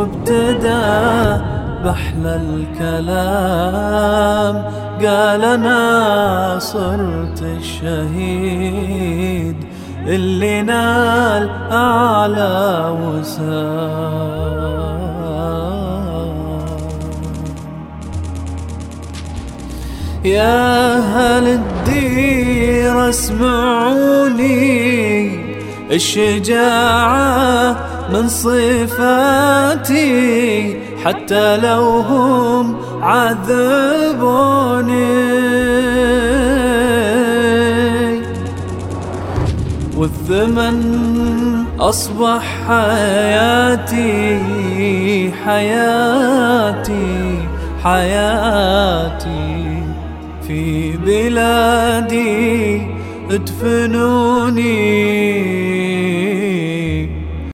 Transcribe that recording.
وابتدى بأحلى الكلام قال أنا صرت الشهيد اللي نال أعلى وسام يا أهل الدير اسمعوني الشجاعة من صفاتي حتى لو هم عذبوني والثمن أصبح حياتي حياتي حياتي في بلادي ادفنوني